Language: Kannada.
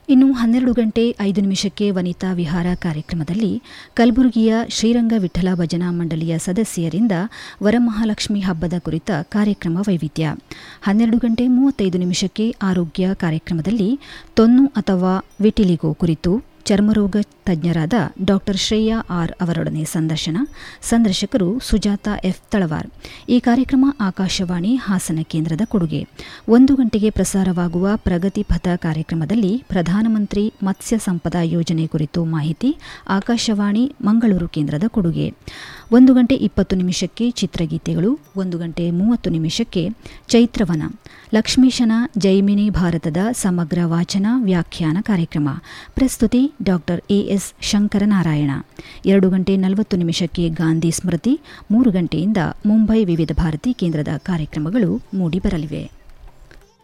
ಇನ್ನು ಹನ್ನೆರಡು ಗಂಟೆ ಐದು ನಿಮಿಷಕ್ಕೆ ವನಿತಾ ವಿಹಾರ ಕಾರ್ಯಕ್ರಮದಲ್ಲಿ ಕಲಬುರಗಿಯ ಶ್ರೀರಂಗ ವಿಠಲ ಭಜನಾ ಮಂಡಳಿಯ ಸದಸ್ಯರಿಂದ ವರಮಹಾಲಕ್ಷ್ಮಿ ಹಬ್ಬದ ಕುರಿತ ಕಾರ್ಯಕ್ರಮ ವೈವಿಧ್ಯ ಹನ್ನೆರಡು ಗಂಟೆ ಮೂವತ್ತೈದು ನಿಮಿಷಕ್ಕೆ ಆರೋಗ್ಯ ಕಾರ್ಯಕ್ರಮದಲ್ಲಿ ತೊನ್ನು ಅಥವಾ ವಿಟಿಲಿಗೋ ಕುರಿತು ಚರ್ಮರೋಗ ತಜ್ಞರಾದ ಡಾಕ್ಟರ್ ಶ್ರೇಯಾ ಆರ್ ಅವರೊಡನೆ ಸಂದರ್ಶನ ಸಂದರ್ಶಕರು ಸುಜಾತ ಎಫ್ ತಳವಾರ್ ಈ ಕಾರ್ಯಕ್ರಮ ಆಕಾಶವಾಣಿ ಹಾಸನ ಕೇಂದ್ರದ ಕೊಡುಗೆ ಒಂದು ಗಂಟೆಗೆ ಪ್ರಸಾರವಾಗುವ ಪ್ರಗತಿ ಪಥ ಕಾರ್ಯಕ್ರಮದಲ್ಲಿ ಪ್ರಧಾನಮಂತ್ರಿ ಮತ್ಸ್ಯ ಸಂಪದ ಯೋಜನೆ ಕುರಿತು ಮಾಹಿತಿ ಆಕಾಶವಾಣಿ ಮಂಗಳೂರು ಕೇಂದ್ರದ ಕೊಡುಗೆ ಒಂದು ಗಂಟೆ ಇಪ್ಪತ್ತು ನಿಮಿಷಕ್ಕೆ ಚಿತ್ರಗೀತೆಗಳು ಒಂದು ಗಂಟೆ ಮೂವತ್ತು ನಿಮಿಷಕ್ಕೆ ಚೈತ್ರವನ ಲಕ್ಷ್ಮೀಶನ ಜೈಮಿನಿ ಭಾರತದ ಸಮಗ್ರ ವಾಚನ ವ್ಯಾಖ್ಯಾನ ಕಾರ್ಯಕ್ರಮ ಪ್ರಸ್ತುತಿ ಡಾಕ್ಟರ್ ಎಎಸ್ ಶಂಕರನಾರಾಯಣ ಎರಡು ಗಂಟೆ ನಲವತ್ತು ನಿಮಿಷಕ್ಕೆ ಗಾಂಧಿ ಸ್ಮೃತಿ ಮೂರು ಗಂಟೆಯಿಂದ ಮುಂಬೈ ವಿವಿಧ ಭಾರತಿ ಕೇಂದ್ರದ ಕಾರ್ಯಕ್ರಮಗಳು ಮೂಡಿಬರಲಿವೆ